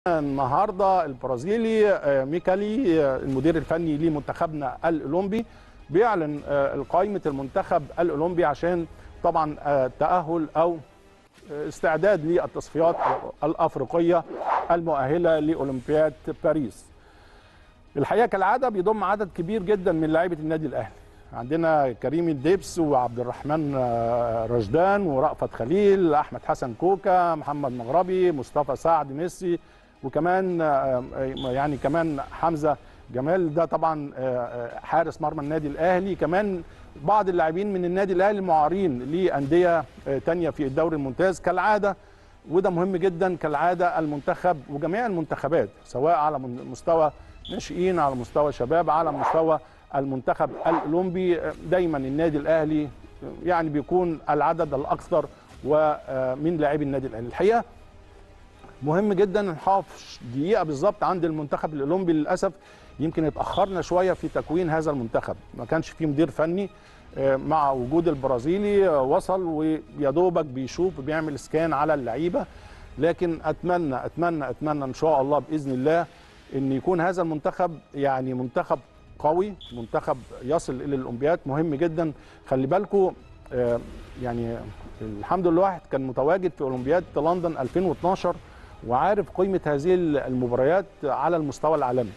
النهارده البرازيلي آه، ميكالي آه، المدير الفني لمنتخبنا الاولمبي بيعلن آه، قائمه المنتخب الاولمبي عشان طبعا آه، التاهل او آه، استعداد للتصفيات الافريقيه المؤهله لاولمبياد باريس. الحقيقه كالعاده بيضم عدد كبير جدا من لاعيبه النادي الاهلي. عندنا كريم الدبس وعبد الرحمن آه، رشدان ورأفت خليل احمد حسن كوكا محمد مغربي مصطفى سعد ميسي وكمان آه، يعني كمان حمزه جمال ده طبعا آه، آه، حارس مرمى النادي الاهلي كمان بعض اللاعبين من النادي الاهلي المعارين لانديه آه، تانية في الدوري الممتاز كالعاده وده مهم جدا كالعاده المنتخب وجميع المنتخبات سواء على من- مستوى ناشئين على مستوى شباب على مستوى المنتخب الاولمبي آه، دايما النادي الاهلي آه، يعني بيكون العدد الاكثر ومن لاعبي النادي الاهلي الحقيقه مهم جدا نحافظ دقيقه بالظبط عند المنتخب الاولمبي للاسف يمكن اتاخرنا شويه في تكوين هذا المنتخب ما كانش فيه مدير فني آه، مع وجود البرازيلي آه، وصل ويا دوبك بيشوف بيعمل سكان على اللعيبه لكن اتمنى اتمنى اتمنى ان شاء الله باذن الله ان يكون هذا المنتخب يعني منتخب قوي منتخب يصل الى الاولمبياد مهم جدا خلي بالكم آه، يعني الحمد لله واحد كان متواجد في اولمبياد لندن 2012 وعارف قيمه هذه المباريات على المستوى العالمي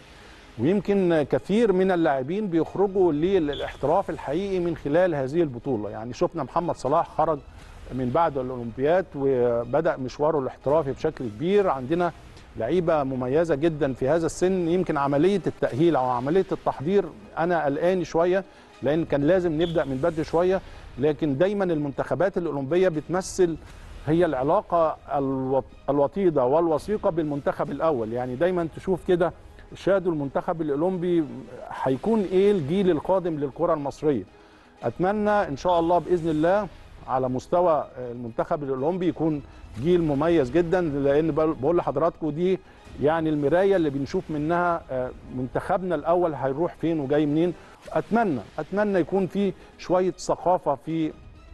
ويمكن كثير من اللاعبين بيخرجوا للاحتراف الحقيقي من خلال هذه البطوله يعني شفنا محمد صلاح خرج من بعد الاولمبياد وبدا مشواره الاحترافي بشكل كبير عندنا لعيبه مميزه جدا في هذا السن يمكن عمليه التاهيل او عمليه التحضير انا قلقان شويه لان كان لازم نبدا من بدري شويه لكن دايما المنتخبات الاولمبيه بتمثل هي العلاقه الو- الوطيده والوثيقه بالمنتخب الاول يعني دايما تشوف كده شادوا المنتخب الاولمبي هيكون ايه الجيل القادم للكره المصريه اتمنى ان شاء الله باذن الله على مستوى المنتخب الاولمبي يكون جيل مميز جدا لان بقول بقول لحضراتكم دي يعني المرايه اللي بنشوف منها آه، منتخبنا الاول هيروح فين وجاي منين اتمنى اتمنى يكون في شويه ثقافه في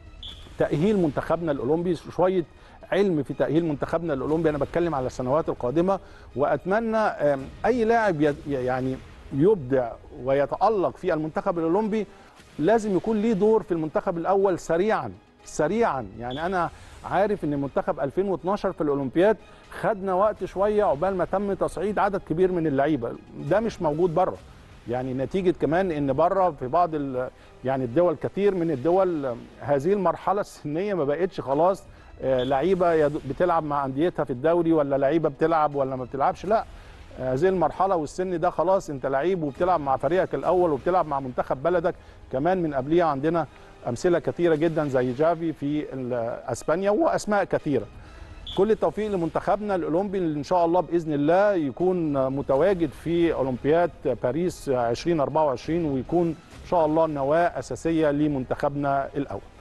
تاهيل منتخبنا الاولمبي شويه علم في تاهيل منتخبنا الاولمبي انا بتكلم على السنوات القادمه واتمنى آم، اي لاعب ي- يعني يبدع ويتالق في المنتخب الاولمبي لازم يكون ليه دور في المنتخب الاول سريعا سريعا يعني انا عارف ان منتخب 2012 في الاولمبياد خدنا وقت شويه عقبال ما تم تصعيد عدد كبير من اللعيبه ده مش موجود بره يعني نتيجه كمان ان بره في بعض ال- يعني الدول كثير من الدول آم، هذه المرحله السنيه ما بقتش خلاص آه، لعيبه يد- بتلعب مع انديتها في الدوري ولا لعيبه بتلعب ولا ما بتلعبش لا هذه المرحله والسن ده خلاص انت لعيب وبتلعب مع فريقك الاول وبتلعب مع منتخب بلدك كمان من قبليها عندنا امثله كثيره جدا زي جافي في ال- اسبانيا واسماء كثيره كل التوفيق لمنتخبنا الاولمبي اللي ان شاء الله باذن الله يكون متواجد في اولمبياد باريس 2024 ويكون ان شاء الله نواه اساسيه لمنتخبنا الاول